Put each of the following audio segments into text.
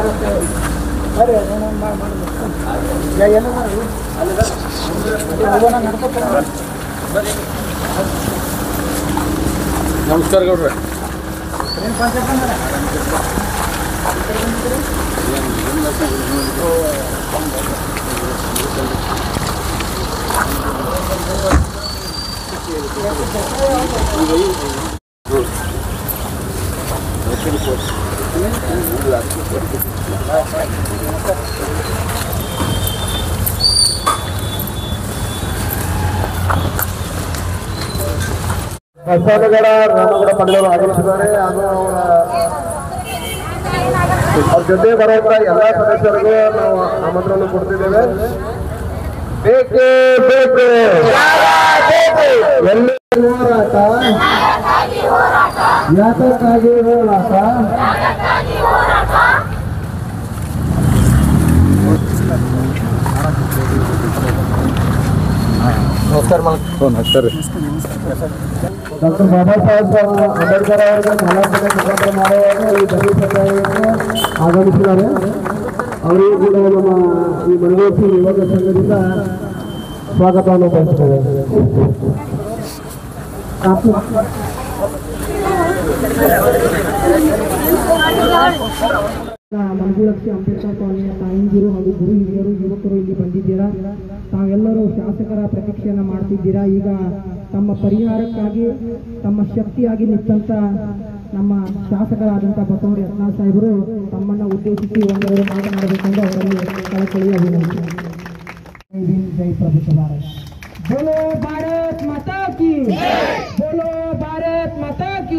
ನಮಸ್ಕಾರ ಗೌಡ್ರೆ ಬಸವನಗಡ ರಾಮಗಡ ಮಂಡಲರು ಆಗಮಿಸಿದ್ದಾರೆ ಹಾಗೂ ಅವರ ಅವ್ರ ಜೊತೆ ಬರುವಂತ ಎಲ್ಲಾ ಸದಸ್ಯರಿಗೂ ನಾವು ಆಮಂತ್ರಣ ಕೊಡ್ತಿದ್ದೇವೆ ಬೇಕೇ ಬೇಕು ಎಲ್ಲಿ ಹೋರಾಟ ಯಾತಕ್ಕಾಗಿ ಹೋರಾಟ ನಮಸ್ಕಾರ ನಮಸ್ಕಾರ ರೀ ಡಾಕ್ಟರ್ ಬಾಬಾ ಸಾಹೇಬ್ ಅಂಬೇಡ್ಕರ್ ಅವರಿಗೆ ಮಾಲಾರ್ಪಣೆ ಮುಖಾಂತರ ಮಾಡುವಾಗ ಈ ದಲಿತ ಸತ್ಯಾಗ್ರಹಕ್ಕೆ ಆಗಮಿಸಿದ್ದಾರೆ ಅವರಿಗೂ ಕೂಡ ನಮ್ಮ ಈ ಮನಗೋಷ್ಠಿ ಯುವಕ ಸಂಘದಿಂದ ಸ್ವಾಗತವನ್ನು ಬಯಸುತ್ತೇವೆ ಮನಗುಳಕ್ಷಿ ಅಂಬೇಡ್ಕರ್ ಕಾಲನಿಯ ತಾಯಂದಿರು ಹಾಗೂ ಗುರು ಹಿರಿಯರು ಯುವಕರು ಇಲ್ಲಿ ಬಂದಿದ್ದೀರಾ ತಾವೆಲ್ಲರೂ ಶಾಸಕರ ಪ್ರತೀಕ್ಷೆಯನ್ನ ಮಾಡ್ತಿದ್ದೀರಾ ಈಗ ತಮ್ಮ ಪರಿಹಾರಕ್ಕಾಗಿ ತಮ್ಮ ಶಕ್ತಿಯಾಗಿ ನಿಂತಂತ ನಮ್ಮ ಶಾಸಕರಾದಂಥ ಬಸವರ ಯತ್ನಾಳ್ ಸಾಹೇಬರು ತಮ್ಮನ್ನ ಉದ್ದೇಶಿಸಿ ಒಂದೆರಡು ಮಾತನಾಡಬೇಕೆಂದು ಅವರಲ್ಲಿ ಕಳಕಳಿಯ ವಿನಂತಿ ಜೈ ಭೀಮ್, ಜೈ ಪ್ರಭುತ್ವ ಭಾರತ್ बोलो भारत माता की बोलो भारत माता की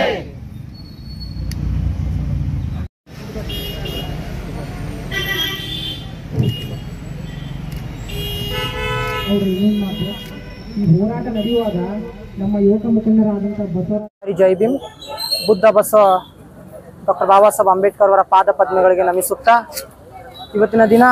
ಅವ್ರು ಏನೇನು ಮಾಡ್ತಾರೆ ಈ ಹೋರಾಟ ನಡೆಯುವಾಗ ನಮ್ಮ ಯುವಕ ಮುಖಂಡರಾದಂಥ ಬಸವರಾಜ ಹರಿ ಜೈ ಭೀಮ್ ಬುದ್ಧ ಬಸವ ಡಾಕ್ಟರ್ ಬಾಬಾ ಸಾಹೇಬ್ ಅಂಬೇಡ್ಕರ್ ಅವರ ಪಾದ ಪದ್ಮಗಳಿಗೆ ನಮಿಸುತ್ತಾ ಇವತ್ತಿನ ದಿನ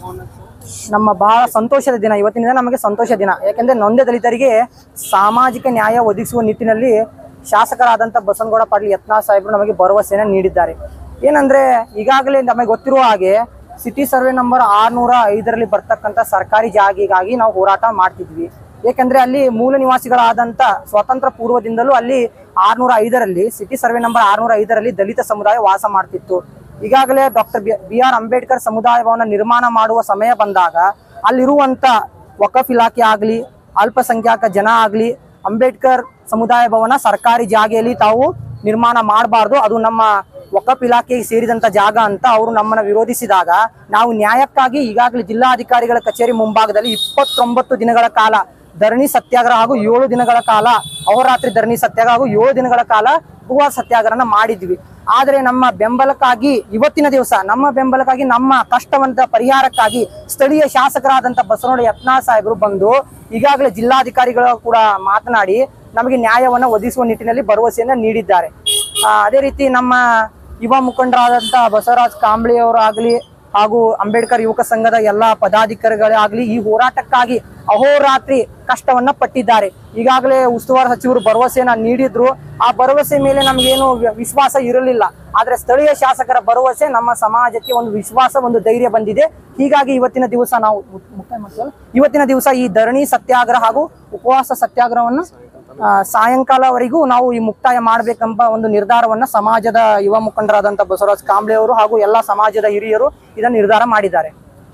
ನಮ್ಮ ಬಹಳ ಸಂತೋಷದ ದಿನ ಇವತ್ತಿನ ದಿನ ನಮಗೆ ಸಂತೋಷ ದಿನ ಯಾಕೆಂದ್ರೆ ನೊಂದ ದಲಿತರಿಗೆ ಸಾಮಾಜಿಕ ನ್ಯಾಯ ಒದಗಿಸುವ ನಿಟ್ಟಿನಲ್ಲಿ ಶಾಸಕರಾದಂಥ ಬಸವನಗೌಡ ಪಾಟೀಲ್ ಯತ್ನಾಳ್ ಸಾಹೇಬರು ನಮಗೆ ಭರವಸೆಯನ್ನು ನೀಡಿದ್ದಾರೆ ಏನಂದ್ರೆ ಈಗಾಗಲೇ ನಮಗೆ ಗೊತ್ತಿರುವ ಹಾಗೆ ಸಿಟಿ ಸರ್ವೆ ನಂಬರ್ ಆರ್ನೂರ ಐದರಲ್ಲಿ ಬರ್ತಕ್ಕಂಥ ಸರ್ಕಾರಿ ಜಾಗಿಗಾಗಿ ನಾವು ಹೋರಾಟ ಮಾಡ್ತಿದ್ವಿ ಏಕೆಂದ್ರೆ ಅಲ್ಲಿ ಮೂಲ ನಿವಾಸಿಗಳಾದಂತ ಸ್ವಾತಂತ್ರ್ಯ ಪೂರ್ವದಿಂದಲೂ ಅಲ್ಲಿ ಆರ್ನೂರ ಐದರಲ್ಲಿ ಸಿಟಿ ಸರ್ವೆ ನಂಬರ್ ಆರ್ನೂರ ಐದರಲ್ಲಿ ದಲಿತ ಸಮುದಾಯ ವಾಸ ಮಾಡ್ತಿತ್ತು ಈಗಾಗಲೇ ಡಾಕ್ಟರ್ ಬಿ ಆರ್ ಅಂಬೇಡ್ಕರ್ ಸಮುದಾಯ ಭವನ ನಿರ್ಮಾಣ ಮಾಡುವ ಸಮಯ ಬಂದಾಗ ಅಲ್ಲಿರುವಂತ ವಕಫ್ ಇಲಾಖೆ ಆಗ್ಲಿ ಅಲ್ಪಸಂಖ್ಯಾತ ಜನ ಆಗ್ಲಿ ಅಂಬೇಡ್ಕರ್ ಸಮುದಾಯ ಭವನ ಸರ್ಕಾರಿ ಜಾಗೆಯಲ್ಲಿ ತಾವು ನಿರ್ಮಾಣ ಮಾಡಬಾರ್ದು ಅದು ನಮ್ಮ ವಕಫ್ ಇಲಾಖೆಗೆ ಸೇರಿದಂತ ಜಾಗ ಅಂತ ಅವರು ನಮ್ಮನ್ನ ವಿರೋಧಿಸಿದಾಗ ನಾವು ನ್ಯಾಯಕ್ಕಾಗಿ ಈಗಾಗಲೇ ಜಿಲ್ಲಾಧಿಕಾರಿಗಳ ಕಚೇರಿ ಮುಂಭಾಗದಲ್ಲಿ ಇಪ್ಪತ್ತೊಂಬತ್ತು ದಿನಗಳ ಕಾಲ ಧರಣಿ ಸತ್ಯಾಗ್ರಹ ಹಾಗೂ ಏಳು ದಿನಗಳ ಕಾಲ ಅಹೋರಾತ್ರಿ ಧರಣಿ ಸತ್ಯಾಗ್ರಹ ಹಾಗೂ ಏಳು ದಿನಗಳ ಕಾಲ ಉಪವಾಸ ಸತ್ಯಾಗ್ರಹನ ಮಾಡಿದ್ವಿ ಆದರೆ ನಮ್ಮ ಬೆಂಬಲಕ್ಕಾಗಿ ಇವತ್ತಿನ ದಿವಸ ನಮ್ಮ ಬೆಂಬಲಕ್ಕಾಗಿ ನಮ್ಮ ಕಷ್ಟವಂತ ಪರಿಹಾರಕ್ಕಾಗಿ ಸ್ಥಳೀಯ ಶಾಸಕರಾದಂತ ಬಸವನಗೌಡ ಯತ್ನಾಳ್ ಸಾಹೇಬರು ಬಂದು ಈಗಾಗಲೇ ಜಿಲ್ಲಾಧಿಕಾರಿಗಳು ಕೂಡ ಮಾತನಾಡಿ ನಮಗೆ ನ್ಯಾಯವನ್ನು ಒದಗಿಸುವ ನಿಟ್ಟಿನಲ್ಲಿ ಭರವಸೆಯನ್ನ ನೀಡಿದ್ದಾರೆ ಆ, ಅದೇ ರೀತಿ ನಮ್ಮ ಯುವ ಮುಖಂಡರಾದಂತ ಬಸವರಾಜ್ ಕಾಂಬ್ಳಿ ಅವರಾಗ್ಲಿ ಹಾಗೂ ಅಂಬೇಡ್ಕರ್ ಯುವಕ ಸಂಘದ ಎಲ್ಲಾ ಪದಾಧಿಕಾರಿಗಳಾಗ್ಲಿ ಈ ಹೋರಾಟಕ್ಕಾಗಿ ಅಹೋರಾತ್ರಿ ಕಷ್ಟವನ್ನ ಪಟ್ಟಿದ್ದಾರೆ ಈಗಾಗಲೇ ಉಸ್ತುವಾರಿ ಸಚಿವರು ಭರವಸೆಯನ್ನ ನೀಡಿದ್ರು ಆ ಭರವಸೆ ಮೇಲೆ ನಮಗೇನು ವಿ- ವಿಶ್ವಾಸ ಇರಲಿಲ್ಲ ಆದ್ರೆ ಸ್ಥಳೀಯ ಶಾಸಕರ ಭರವಸೆ ನಮ್ಮ ಸಮಾಜಕ್ಕೆ ಒಂದು ವಿಶ್ವಾಸ ಒಂದು ಧೈರ್ಯ ಬಂದಿದೆ ಹೀಗಾಗಿ ಇವತ್ತಿನ ದಿವಸ ನಾವು ಮು- ಮುಕ್ತಾಯ ಮಾಡ್ತೀವಲ್ಲ? ಇವತ್ತಿನ ದಿವಸ ಈ ಧರಣಿ ಸತ್ಯಾಗ್ರಹ ಹಾಗೂ ಉಪವಾಸ ಸತ್ಯಾಗ್ರಹವನ್ನು ಆ, ಸಾಯಂಕಾಲವರೆಗೂ ನಾವು ಈ ಮುಕ್ತಾಯ ಮಾಡ್ಬೇಕೆಂಬ ಒಂದು ನಿರ್ಧಾರವನ್ನ ಸಮಾಜದ ಯುವ ಮುಖಂಡರಾದಂತ ಬಸವರಾಜ್ ಕಾಂಬ್ಳೆ ಅವರು ಹಾಗೂ ಎಲ್ಲಾ ಸಮಾಜದ ಹಿರಿಯರು ಇದನ್ನು ನಿರ್ಧಾರ ಮಾಡಿದ್ದಾರೆ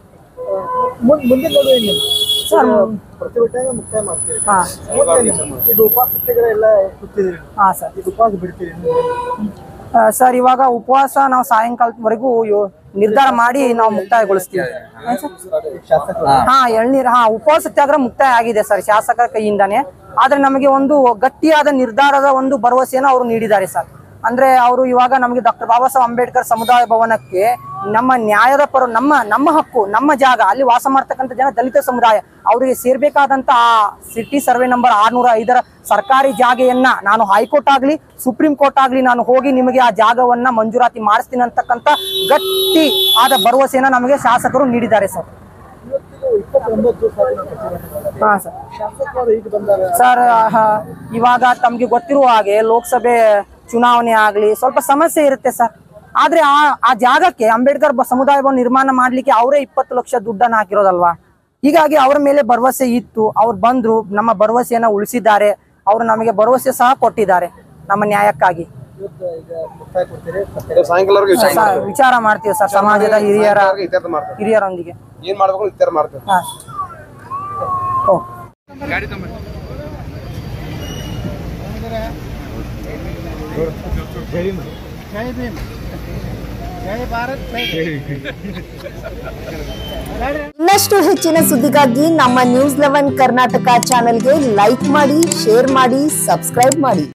ಮುಂದಿನ ಸರ್ ಪ್ರತಿಭಟನೆ ಮುಕ್ತಾಯ ಮಾಡ್ತೀರಿ ಹಾ ಇದು ಉಪವಾಸ ಸತ್ಯಾಗ್ರಹ ಎಲ್ಲ ಕೂತಿದ್ದೀರಿ ಹಾ ಸರ್ ಇದು ಉಪವಾಸ ಬಿಡ್ತೀರಿ ಆ, ಸರ್ ಇವಾಗ ಉಪವಾಸ ನಾವು ಸಾಯಂಕಾಲದವರೆಗೂ ಯೋ- ನಿರ್ಧಾರ ಮಾಡಿ ನಾವು ಮುಕ್ತಾಯಗೊಳಿಸ್ತೀವಿ ಏನ್ ಸರ್? ಶಾಸಕರು ಹಾ ಎಳ್ನೀರ್ ಹಾ ಉಪವಾಸ ಸತ್ಯಾಗ್ರಹ ಮುಕ್ತಾಯ ಆಗಿದೆ ಸರ್ ಶಾಸಕರ ಕೈಯಿಂದಾನೆ ಆದ್ರೆ ನಮಗೆ ಒಂದು ಗಟ್ಟಿಯಾದ ನಿರ್ಧಾರದ ಒಂದು ಭರವಸೆಯನ್ನು ಅವರು ನೀಡಿದ್ದಾರೆ ಸರ್ ಅಂದ್ರೆ ಅವರು ಇವಾಗ ನಮಗೆ ಡಾಕ್ಟರ್ ಬಾಬಾ ಸಾಹೇಬ್ ಅಂಬೇಡ್ಕರ್ ಸಮುದಾಯ ಭವನಕ್ಕೆ ನಮ್ಮ ನ್ಯಾಯದ ಪರ ನಮ್ಮ ನಮ್ಮ ಹಕ್ಕು ನಮ್ಮ ಜಾಗ ಅಲ್ಲಿ ವಾಸ ಮಾಡ್ತಕ್ಕಂಥ ಜನ ದಲಿತ ಸಮುದಾಯ ಅವರಿಗೆ ಸೇರ್ಬೇಕಾದಂತ ಆ ಸಿಟಿ ಸರ್ವೆ ನಂಬರ್ ಆರ್ನೂರ ಐದರ ಸರ್ಕಾರಿ ಜಾಗೆಯನ್ನ ನಾನು ಹೈಕೋರ್ಟ್ ಆಗ್ಲಿ ಸುಪ್ರೀಂ ಕೋರ್ಟ್ ಆಗ್ಲಿ ನಾನು ಹೋಗಿ ನಿಮಗೆ ಆ ಜಾಗವನ್ನ ಮಂಜೂರಾತಿ ಮಾಡಿಸ್ತೀನಿ ಅಂತಕ್ಕಂಥ ಗಟ್ಟಿ ಆದ ಭರವಸೆಯನ್ನ ನಮಗೆ ಶಾಸಕರು ನೀಡಿದ್ದಾರೆ ಸರ್ ಇವತ್ತಿಗೂ ಇಪ್ಪತ್ತೊಂಬತ್ತು ಸಾವಿರ ಪ್ರತಿಭಟನೆ ಹಾ ಸರ್ ಶಾಸಕರು ಈಗ ಬಂದಾರ ಸರ್ ಆಹಾ, ಇವಾಗ ತಮ್ಗೆ ಗೊತ್ತಿರುವ ಹಾಗೆ ಲೋಕಸಭೆ ಚುನಾವಣೆ ಆಗ್ಲಿ ಸ್ವಲ್ಪ ಸಮಸ್ಯೆ ಇರುತ್ತೆ ಸರ್ ಆದ್ರೆ ಆ ಆ ಜಾಗಕ್ಕೆ ಅಂಬೇಡ್ಕರ್ ಬ- ಸಮುದಾಯ ಭವನ ನಿರ್ಮಾಣ ಮಾಡ್ಲಿಕ್ಕೆ ಅವರೇ ಇಪ್ಪತ್ತು ಲಕ್ಷ ದುಡ್ಡನ್ನ ಹಾಕಿರೋದಲ್ವಾ ಹೀಗಾಗಿ ಅವರ ಮೇಲೆ ಭರವಸೆ ಇತ್ತು ಅವ್ರು ಬಂದ್ರು ನಮ್ಮ ಭರವಸೆಯನ್ನ ಉಳಿಸಿದ್ದಾರೆ ಅವರು ನಮಗೆ ಭರವಸೆ ಸಹ ಕೊಟ್ಟಿದ್ದಾರೆ ನಮ್ಮ ನ್ಯಾಯಕ್ಕಾಗಿ ಸಾಯಂಕಾಲವರೆಗೆ ವಿಚಾರ ಸ- ವಿಚಾರ ಮಾಡ್ತೀವಿ ಸರ್ ಸಮಾಜದ ಹಿರಿಯರ ಇತ್ಯರ್ಥ ಮಾಡ್ತೇವೆ ಹಿರಿಯರೊಂದಿಗೆ ಏನ್ ಮಾಡ್ಬೇಕು ಇತ್ಯರ್ಥ ಮಾಡ್ತೇವೆ ಹಾ ಓ ಇನ್ನಷ್ಟು ಹೆಚ್ಚಿನ ಸುದ್ದಿಗಾಗಿ ನಮ್ಮ ನ್ಯೂಸ್ ಲೆವೆನ್ ಕರ್ನಾಟಕ ಚಾನೆಲ್ಗೆ ಲೈಕ್ ಮಾಡಿ ಶೇರ್ ಮಾಡಿ ಸಬ್ಸ್ಕ್ರೈಬ್ ಮಾಡಿ